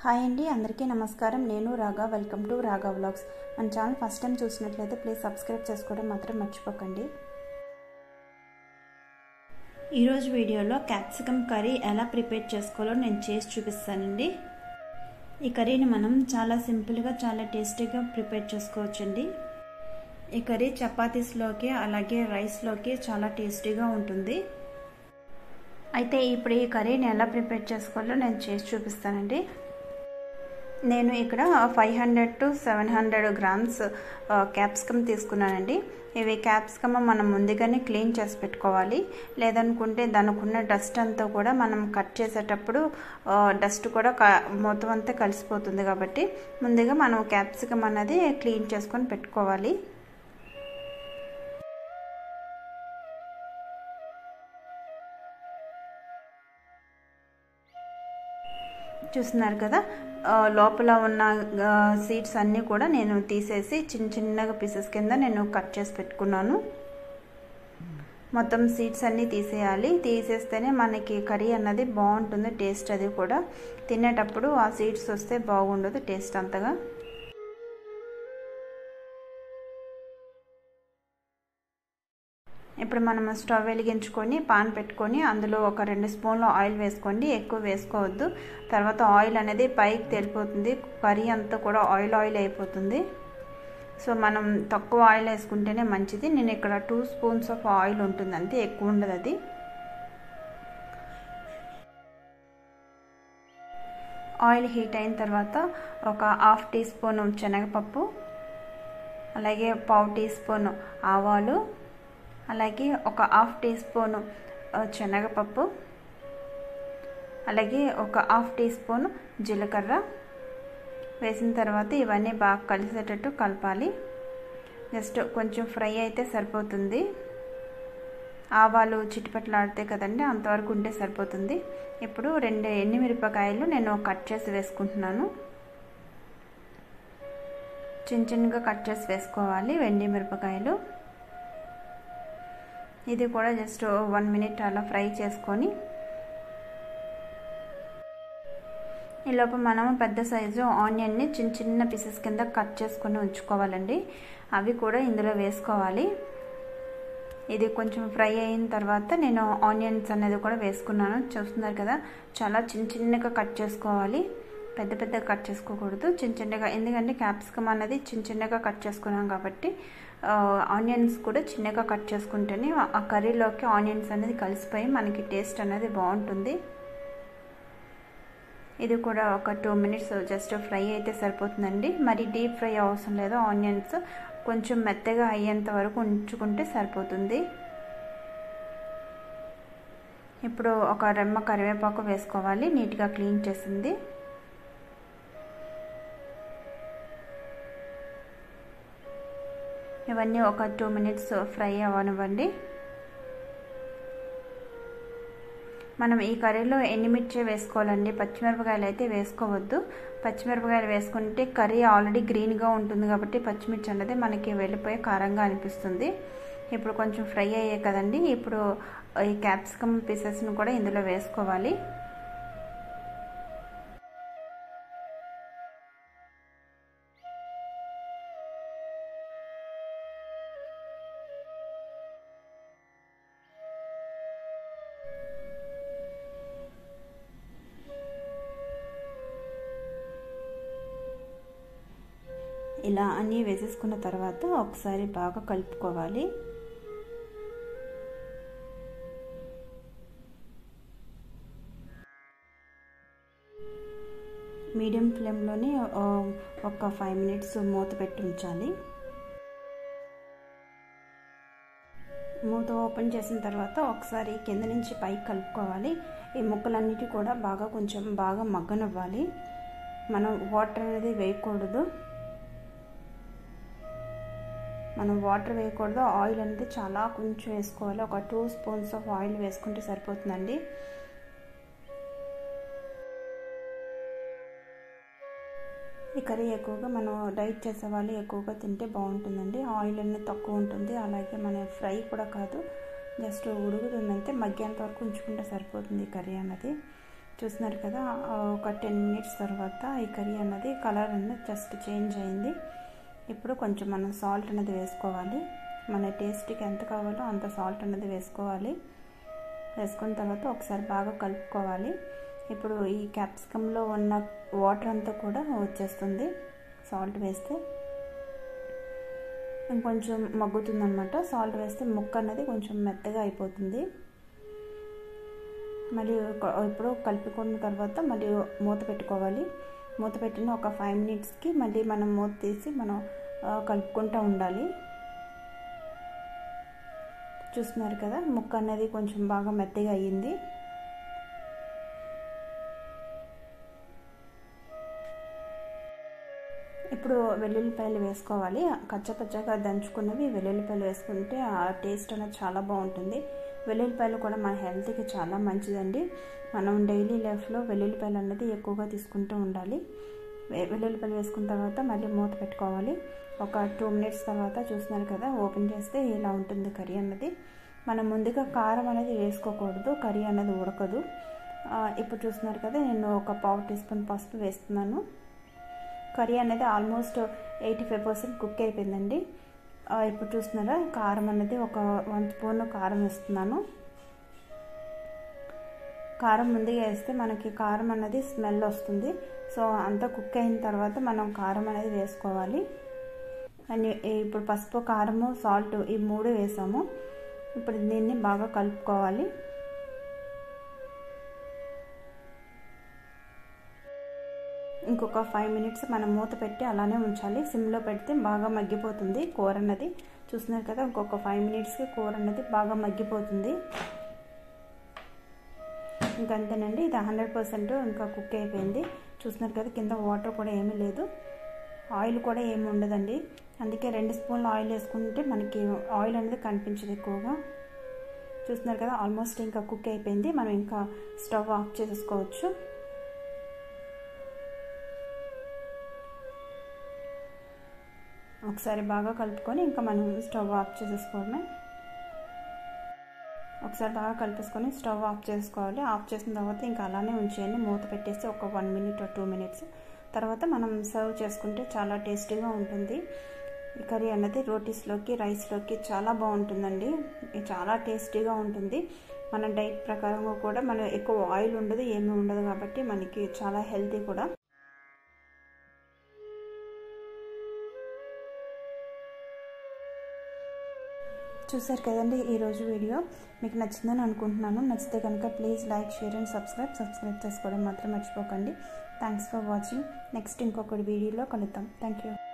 hi అండి అందరికీ నమస్కారం నేను Raga welcome to Raga vlogs మన ఛానల్ ఫస్ట్ టైం చూసినట్లయితే ప్లీజ్ సబ్స్క్రైబ్ చేసుకోవడం మాత్రం మర్చిపోకండి ఈరోజు వీడియోలో క్యాప్సికమ్ కర్రీ ఎలా ప్రిపేర్ చేసుకోవాలో నేను చేసి చూపిస్తానండి ఈ కర్రీని మనం చాలా సింపుల్గా చాలా టేస్టీగా ప్రిపేర్ చేసుకోవచ్చండి ఈ కర్రీ చపాతీస్లోకి అలాగే రైస్లోకి చాలా టేస్టీగా ఉంటుంది అయితే ఇప్పుడు ఈ కర్రీని ఎలా ప్రిపేర్ చేసుకోవాలో నేను చేసి చూపిస్తానండి నేను ఇక్కడ five hundred to seven hundred grams capsicum తీసుకున్నానండి ఇవి క్యాప్సికమ్ మనం ముందుగానే క్లీన్ చేసి పెట్టుకోవాలి లేదనుకుంటే దానికి ఉన్న డస్ట్ అంతా కూడా మనం కట్ చేసేటప్పుడు డస్ట్ కూడా మొత్తం అంతా కలిసిపోతుంది కాబట్టి ముందుగా మనం క్యాప్సికమ్ అనేది క్లీన్ చేసుకొని పెట్టుకోవాలి చూస్తున్నారు కదా లోపల ఉన్న సీడ్స్ అన్నీ కూడా నేను తీసేసి చిన్న చిన్నగా పీసెస్ కింద నేను కట్ చేసి పెట్టుకున్నాను మొత్తం సీడ్స్ అన్నీ తీసేయాలి తీసేస్తేనే మనకి కర్రీ అన్నది బాగుంటుంది టేస్ట్ అది కూడా తినేటప్పుడు ఆ సీడ్స్ వస్తే బాగుండదు టేస్ట్ అంతగా ఇప్పుడు మనం స్టవ్ వెలిగించుకొని పాన్ పెట్టుకొని అందులో ఒక రెండు స్పూన్లు ఆయిల్ వేసుకోండి ఎక్కువ వేసుకోవద్దు తర్వాత ఆయిల్ అనేది పైకి తేలిపోతుంది కర్రీ అంతా కూడా ఆయిల్ ఆయిల్ అయిపోతుంది సో మనం తక్కువ ఆయిల్ వేసుకుంటేనే మంచిది నేను ఇక్కడ టూ స్పూన్స్ ఆఫ్ ఆయిల్ ఉంటుంది అంతే ఎక్కువ ఉండదు అది ఆయిల్ హీట్ అయిన తర్వాత ఒక హాఫ్ టీ స్పూన్ శనగపప్పు అలాగే పావు టీ స్పూన్ ఆవాలు అలాగే ఒక హాఫ్ టీ స్పూన్ శనగపప్పు అలాగే ఒక హాఫ్ టీ స్పూన్ జీలకర్ర వేసిన తర్వాత ఇవన్నీ బాగా కలిసేటట్టు కలపాలి జస్ట్ కొంచెం ఫ్రై అయితే సరిపోతుంది ఆవాలు చిటిపట్లాడితే కదండి అంతవరకు ఉంటే సరిపోతుంది ఇప్పుడు రెండు ఎండుమిరపకాయలు నేను కట్ చేసి వేసుకుంటున్నాను చిన్న చిన్నగా కట్ చేసి వేసుకోవాలి వెండి మిరపకాయలు ఇది కూడా జస్ట్ వన్ మినిట్ అలా ఫ్రై చేసుకొని ఈలోపు మనము పెద్ద సైజు ఆనియన్ని చిన్న చిన్న పీసెస్ కింద కట్ చేసుకొని ఉంచుకోవాలండి అవి కూడా ఇందులో వేసుకోవాలి ఇది కొంచెం ఫ్రై అయిన తర్వాత నేను ఆనియన్స్ అనేది కూడా వేసుకున్నాను చూస్తున్నారు కదా చాలా చిన్న చిన్నగా కట్ చేసుకోవాలి పెద్ద పెద్ద కట్ చేసుకోకూడదు చిన్న చిన్నగా ఎందుకంటే క్యాప్సికమ్ అనేది చిన్న చిన్నగా కట్ చేసుకున్నాం కాబట్టి ఆనియన్స్ కూడా చిన్నగా కట్ చేసుకుంటేనే ఆ కర్రీలోకి ఆనియన్స్ అనేది కలిసిపోయి మనకి టేస్ట్ అనేది బాగుంటుంది ఇది కూడా ఒక టూ మినిట్స్ జస్ట్ ఫ్రై అయితే సరిపోతుందండి మరి డీప్ ఫ్రై అవసరం లేదు ఆనియన్స్ కొంచెం మెత్తగా అయ్యేంత వరకు ఉంచుకుంటే సరిపోతుంది ఇప్పుడు ఒక రెమ్మ కరివేపాకు వేసుకోవాలి నీట్గా క్లీన్ చేసింది ఇవన్నీ ఒక టూ మినిట్స్ ఫ్రై అవ్వనివ్వండి మనం ఈ కర్రీలో ఎండుమిర్చి వేసుకోవాలండి పచ్చిమిరపకాయలు అయితే వేసుకోవద్దు పచ్చిమిరపకాయలు వేసుకుంటే కర్రీ ఆల్రెడీ గ్రీన్గా ఉంటుంది కాబట్టి పచ్చిమిర్చి అనేది మనకి వెళ్ళిపోయి కారంగా అనిపిస్తుంది ఇప్పుడు కొంచెం ఫ్రై అయ్యాయి కదండి ఇప్పుడు ఈ క్యాప్సికమ్ పీసెస్ను కూడా ఇందులో వేసుకోవాలి ఇలా అన్నీ వేసేసుకున్న తర్వాత ఒకసారి బాగా కలుపుకోవాలి మీడియం ఫ్లేమ్లోనే ఒక ఫైవ్ మినిట్స్ మూత పెట్టి ఉంచాలి మూత ఓపెన్ చేసిన తర్వాత ఒకసారి కింద నుంచి పైకి కలుపుకోవాలి ఈ ముక్కలన్నిటి కూడా బాగా కొంచెం బాగా మగ్గనివ్వాలి మనం వాటర్ అనేది వేయకూడదు మనం వాటర్ వేయకూడదు ఆయిల్ అనేది చాలా కొంచెం వేసుకోవాలి ఒక టూ స్పూన్స్ ఆఫ్ ఆయిల్ వేసుకుంటే సరిపోతుందండి ఈ కర్రీ ఎక్కువగా మనం డైట్ చేసే వాళ్ళు ఎక్కువగా తింటే బాగుంటుందండి ఆయిల్ అనేది తక్కువ ఉంటుంది అలాగే మన ఫ్రై కూడా కాదు జస్ట్ ఉడుకుతుందంటే మగ్గేంత వరకు ఉంచుకుంటే సరిపోతుంది కర్రీ అన్నది చూస్తున్నారు కదా ఒక టెన్ మినిట్స్ తర్వాత ఈ కర్రీ అన్నది కలర్ అనేది జస్ట్ చేంజ్ అయింది ఇప్పుడు కొంచెం మనం సాల్ట్ అనేది వేసుకోవాలి మన టేస్ట్కి ఎంత కావాలో అంత సాల్ట్ అనేది వేసుకోవాలి వేసుకున్న తర్వాత ఒకసారి బాగా కలుపుకోవాలి ఇప్పుడు ఈ క్యాప్సికంలో ఉన్న వాటర్ అంతా కూడా వచ్చేస్తుంది సాల్ట్ వేస్తే ఇంకొంచెం మగ్గుతుంది అనమాట సాల్ట్ వేస్తే ముక్క అనేది కొంచెం మెత్తగా అయిపోతుంది మళ్ళీ ఇప్పుడు కలుపుకున్న తర్వాత మళ్ళీ మూత పెట్టుకోవాలి మూత పెట్టిన ఒక ఫైవ్ మినిట్స్కి మళ్ళీ మనం మూత తీసి మనం కలుపుకుంటూ ఉండాలి చూస్తున్నారు కదా ముక్క అనేది కొంచెం బాగా మెత్తగా అయ్యింది ఇప్పుడు వెల్లుల్లిపాయలు వేసుకోవాలి కచ్చపచ్చగా దంచుకున్నవి వెల్లుల్లిపాయలు వేసుకుంటే ఆ టేస్ట్ అనేది చాలా బాగుంటుంది వెల్లుల్లిపాయలు కూడా మన హెల్త్కి చాలా మంచిదండి మనం డైలీ లైఫ్లో వెల్లుల్లిపాయలు అనేది ఎక్కువగా తీసుకుంటూ ఉండాలి వెల్లుల్లిపాయలు వేసుకున్న తర్వాత మళ్ళీ మూత పెట్టుకోవాలి ఒక టూ మినిట్స్ తర్వాత చూస్తున్నారు కదా ఓపెన్ చేస్తే ఇలా ఉంటుంది కర్రీ అన్నది మనం ముందుగా కారం అనేది వేసుకోకూడదు కర్రీ అనేది ఉడకదు ఇప్పుడు చూస్తున్నారు కదా నేను ఒక పావు టీ స్పూన్ పసుపు వేస్తున్నాను కర్రీ అనేది almost eighty five percent cook అయిపోయిందండి ఇప్పుడు చూస్తున్నారా కారం అనేది ఒక వన్ స్పూన్ కారం వేస్తున్నాను కారం ముందుగా వేస్తే మనకి కారం అనేది స్మెల్ వస్తుంది సో అంతా కుక్ అయిన తర్వాత మనం కారం అనేది వేసుకోవాలి అని ఇప్పుడు పసుపు కారము సాల్ట్ ఈ మూడు వేసాము ఇప్పుడు దీన్ని బాగా కలుపుకోవాలి ఇంకొక ఫైవ్ మినిట్స్ మనం మూత పెట్టి అలానే ఉంచాలి సిమ్లో పెడితే బాగా మగ్గిపోతుంది కూర అన్నది చూస్తున్నారు కదా ఇంకొక ఫైవ్ మినిట్స్కి కూర అన్నది బాగా మగ్గిపోతుంది ఇంకంతేనండి ఇది హండ్రెడ్ పర్సెంట్ ఇంకా కుక్ అయిపోయింది చూస్తున్నారు కదా కింద వాటర్ కూడా ఏమీ లేదు ఆయిల్ కూడా ఏమి ఉండదండి అందుకే రెండు స్పూన్లు ఆయిల్ వేసుకుంటే మనకి ఆయిల్ అనేది కనిపించదు ఎక్కువగా చూస్తున్నారు కదా ఆల్మోస్ట్ ఇంకా కుక్ అయిపోయింది మనం ఇంకా స్టవ్ ఆఫ్ చేసేసుకోవచ్చు ఒకసారి బాగా కలుపుకొని ఇంకా మనం స్టవ్ ఆఫ్ చేసేసుకోవడమే ఒకసారి బాగా కలిపేసుకొని స్టవ్ ఆఫ్ చేసుకోవాలి ఆఫ్ చేసిన తర్వాత ఇంకా అలానే ఉంచేయండి మూత పెట్టేసి ఒక వన్ మినిట్ టూ మినిట్స్ తర్వాత మనం సర్వ్ చేసుకుంటే చాలా టేస్టీగా ఉంటుంది ఈ కర్రీ అన్నది రోటీస్లోకి రైస్లోకి చాలా బాగుంటుందండి చాలా టేస్టీగా ఉంటుంది మన డైట్ ప్రకారంగా కూడా మన ఎక్కువ ఆయిల్ ఉండదు ఏమీ ఉండదు కాబట్టి మనకి చాలా హెల్తీ కూడా చూసారు కదండి ఈరోజు వీడియో మీకు నచ్చిందని అనుకుంటున్నాను నచ్చితే కనుక please like share and subscribe subscribe చేసుకోవడం మాత్రం మర్చిపోకండి థ్యాంక్స్ ఫర్ వాచింగ్ నెక్స్ట్ ఇంకొకటి వీడియోలో కలుద్దాం థ్యాంక్ యూ